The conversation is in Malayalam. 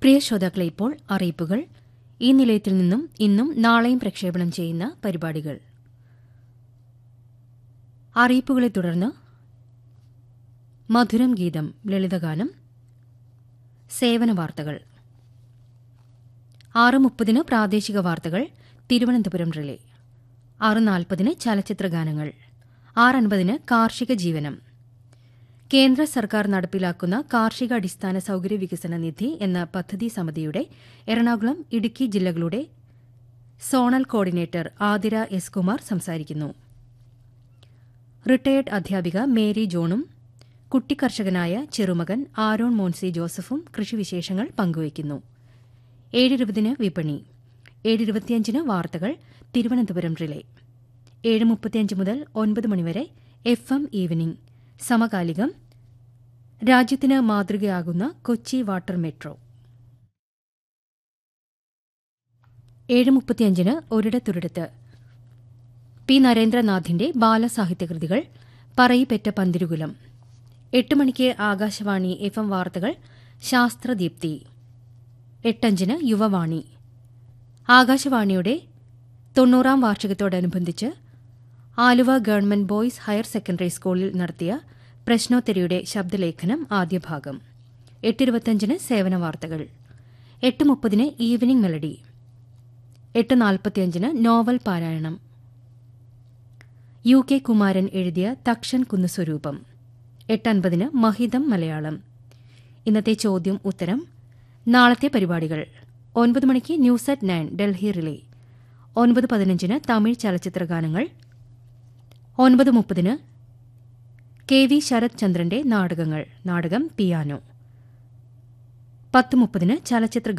പ്രിയ ശ്രോതാക്കളെ ഇപ്പോൾ അറിയിപ്പുകൾ ഈ നിലയത്തിൽ നിന്നും ഇന്നും നാളെയും പ്രക്ഷേപണം ചെയ്യുന്ന പരിപാടികൾ അറിയിപ്പുകളെ തുടർന്ന് മധുരം ഗീതം ലളിതഗാനം സേവന വാർത്തകൾ ആറ് മുപ്പതിന് പ്രാദേശിക വാർത്തകൾ തിരുവനന്തപുരം റിലേ ആറ് നാൽപ്പതിന് ചലച്ചിത്ര ഗാനങ്ങൾ ആറ് അൻപതിന് കാർഷിക ജീവനം കേന്ദ്ര സർക്കാർ നടപ്പിലാക്കുന്ന കാർഷിക അടിസ്ഥാന സൌകര്യ വികസന നിധി എന്ന പദ്ധതി സമിതിയുടെ എറണാകുളം ഇടുക്കി ജില്ലകളുടെ zonal coordinator Athira S Kumar സംസാരിക്കുന്നു റിട്ടയേർഡ് അധ്യാപിക മേരി ജോണും കുട്ടിക്കർഷകനായ ചെറുമകൻ ആരോൺ മോൻസി ജോസഫും കൃഷിവിശേഷങ്ങൾ പങ്കുവയ്ക്കുന്നു ഏഴിരുപതിന് വിപണി ഏഴിരുപത്തിയഞ്ചിന് വാർത്തകൾ തിരുവനന്തപുരം റിലേ ഏഴ് മുപ്പത്തിയഞ്ച് മുതൽ ഒൻപത് മണിവരെ എഫ് എം ഈവനിംഗ് സമകാലികം രാജ്യത്തിന് മാതൃകയാകുന്ന കൊച്ചി വാട്ടർ മെട്രോ ഏഴ് മുപ്പത്തിയഞ്ചിന് ഒരിടത്തൊരിടത്ത് പി നരേന്ദ്രനാഥിന്റെ ബാലസാഹിത്യകൃതികൾ പറയിപ്പെറ്റ പന്തിരുകുലം എട്ട് മണിക്ക് ആകാശവാണി എഫ് എം വാർത്തകൾ ശാസ്ത്രദീപ്തി എട്ടഞ്ചിന് യുവവാണി ആകാശവാണിയുടെ തൊണ്ണൂറാം വാർഷികത്തോടനുബന്ധിച്ച് Aluva government boys higher secondary സ്കൂളിൽ നടത്തിയ പ്രശ്നോത്തരിയുടെ ശബ്ദലേഖനം ആദ്യ ഭാഗം എട്ടിരുപത്തഞ്ചിന് സേവന വാർത്തകൾ എട്ട് മുപ്പതിന് ഈവനിംഗ് മെലഡി എട്ട് നാൽപ്പത്തിയഞ്ചിന് നോവൽ പാരായണം യു കെ കുമാരൻ എഴുതിയ തക്ഷൻ കുന്നുസ്വരൂപം എട്ടൻപതിന് മഹിതം മലയാളം ഇന്നത്തെ ചോദ്യം ഉത്തരം നാളത്തെ പരിപാടികൾ ഒൻപത് മണിക്ക് news at nine Delhi relay ഒൻപത് പതിനഞ്ചിന് തമിഴ് ചലച്ചിത്ര ഗാനങ്ങൾ ഒൻപത് മുപ്പതിന് കെ വി ശരത് ചന്ദ്രന്റെ നാടകങ്ങൾ നാടകം പിയാനോ പത്ത് മുപ്പതിന് ചലച്ചിത്ര